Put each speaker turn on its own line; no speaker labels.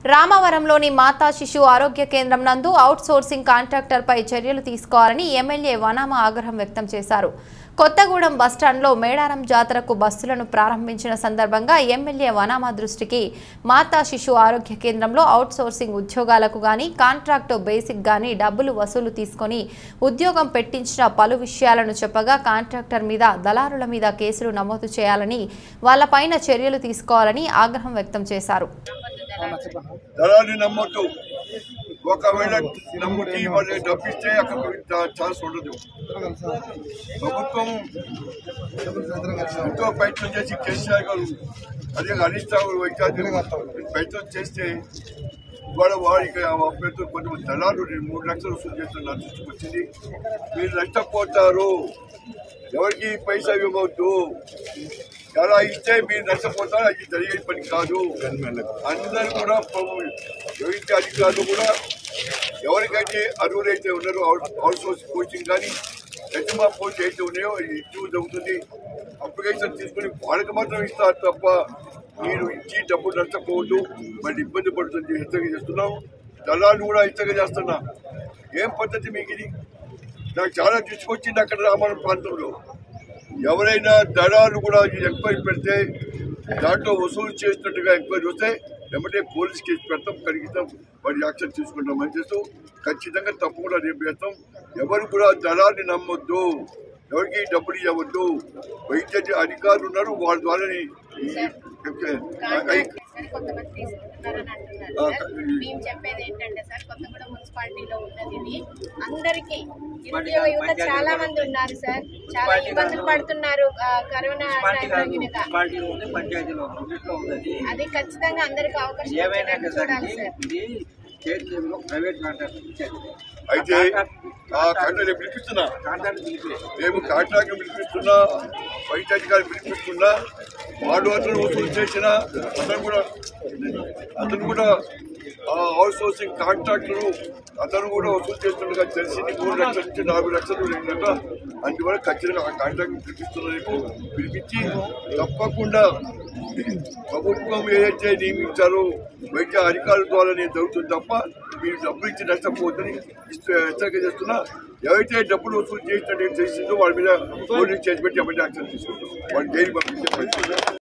రామవరంలోని మాతా శిశు ఆరోగ్య కేంద్రం నందు అవుట్ సోర్సింగ్ కాంట్రాక్టర్పై చర్యలు తీసుకోవాలని ఎమ్మెల్యే వనామ ఆగ్రహం వ్యక్తం చేశారు కొత్తగూడెం బస్టాండ్లో మేడారం జాతరకు బస్సులను ప్రారంభించిన సందర్భంగా ఎమ్మెల్యే వనామ దృష్టికి మాతా శిశు ఆరోగ్య కేంద్రంలో అవుట్ సోర్సింగ్ ఉద్యోగాలకు గాని కాంట్రాక్ట్ బేసిక్ గాని డబ్బులు వసూలు తీసుకొని ఉద్యోగం పెట్టించిన పలు విషయాలను చెప్పగా కాంట్రాక్టర్ మీద దళారుల మీద కేసులు నమోదు చేయాలని వాళ్లపైన చర్యలు తీసుకోవాలని ఆగ్రహం వ్యక్తం చేశారు
దళాన్ని నమ్మొద్దు ఒకవేళ నమ్ముకి వాళ్ళు డబ్బిస్తే అక్కడ ఛాన్స్ ఉండదు ప్రభుత్వం ఎంతో ప్రయత్నం చేసి కేసీఆర్ గారు అదే హరీష్ రావు వైద్యాధికారులు ప్రయత్నం చేస్తే ఇవాళ వారికి అభ్యర్థులు కొంతమంది దళాలు రెండు మూడు లక్షలు వసూలు చేస్తున్నారు దృష్టికి వచ్చింది మీరు నష్టపోతారు ఎవరికి పైసా ఇవ్వవద్దు ఎలా ఇస్తే మీరు నష్టపోతారు అది జరిగే పని కాదు అందరూ కూడా ప్రభు- వైద్య అధికారులు కూడా ఎవరికైతే అర్హులైతే ఉన్నారో అవుట్ సోర్స్ కోచింగ్ కానీ ఎస్ఎంఆ పోస్ట్ అయితే ఉన్నాయో ఇది ఇచ్చు జరుగుతుంది అప్లికేషన్ తీసుకుని వాళ్ళకి మాత్రం ఇస్తారు తప్ప మీరు ఇచ్చి డబ్బులు నష్టపోవద్దు మళ్ళీ ఇబ్బంది పడుతుంది హెచ్చరిక చేస్తున్నాం దళాలు కూడా హెచ్చరిక చేస్తున్నా ఏం పద్ధతి మీకు ఇది నాకు చాలా తీసుకొచ్చింది అక్కడ రామాయణ ప్రాంతంలో ఎవరైనా దళాలు కూడా ఎంక్వైరీ పెడితే దాంట్లో వసూలు చేసినట్టుగా ఎంక్వైరీ వస్తే వెంబడే పోలీస్ కేసు పెడతాం కడిగిస్తాం వాడి యాక్షన్ తీసుకుంటాం అని చేస్తూ ఖచ్చితంగా తప్పకుండా రేపు చేస్తాం ఎవరు కూడా దళాన్ని నమ్మొద్దు ఎవరికి డబ్బులు ఇవ్వద్దు వైద్య అధికారులు ఉన్నారు వాళ్ళ ద్వారానే ఈ-
కాంట్రాక్ట్ సార్ కొంతమంది తీసుకుంటున్నారని అంటున్నారు
ఆ,
సార్ మేము చెప్పేది ఏంటంటే సార్ కొత్తగూడెం మున్సిపాలిటీలో ఉన్నది ఇది అందరికీ నిరుద్యోగ యువత చాలా మంది ఉన్నారు సార్ చాలా ఇబ్బందులు పడుతున్నారు ఆ, కరోనా టైంలో గినక.
మున్సిపాలిటీలో ఉంది పంచాయతీలో ఉంది, రెండిట్లో ఉంది
అది ఖచ్చితంగా అందరికి అవకాశం
ఏమైనా
వచ్చేటట్టు
సార్
చూడాలి
ఇది
సార్
ఇది స్టేట్ లెవెల్లో ప్రైవేట్ కాంట్రాక్ట్ ఇచ్చేది
అయితే ఆ కాంట్రాక్ట్ పిలిపిస్తున్నా
కాంట్రాక్ట్ పిలిపే
మేము కాంట్రాక్ట్ పిలిపిస్తున్నా వైద్యాధికారి పిలిపిస్తున్నా వాడు అతను వసూలు చేసిన అతను కూడా అతను కూడా అవుట్ సోర్సింగ్ కాంట్రాక్టర్ అతను కూడా వసూలు చేస్తుండగా తెలిసింది మూడు లక్షల నుంచి నాలుగు లక్షలు లేదట అందువల్ల ఖచ్చితంగా ఆ కాంట్రాక్ట్ పిలిపిస్తున్న రేపు పిలిపించి తప్పకుండా ప్రభుత్వం ఏదైతే నియమించారో వైద్య అధికారుల ద్వారా నేను జరుగుతుంది తప్ప మీరు డబ్బులు ఇచ్చి నష్టపోతుందని ఇస్తూ- హెచ్చరిక చేస్తున్నా ఎవరైతే డబ్బులు వసూలు చేసినట్టు చేసిందో వాళ్ళ మీద పోలీస్ చేసి పెట్టి అమలు యాక్షన్ తీసుకుంటాం వాళ్ళు జైలు పంపించే పరిస్థితి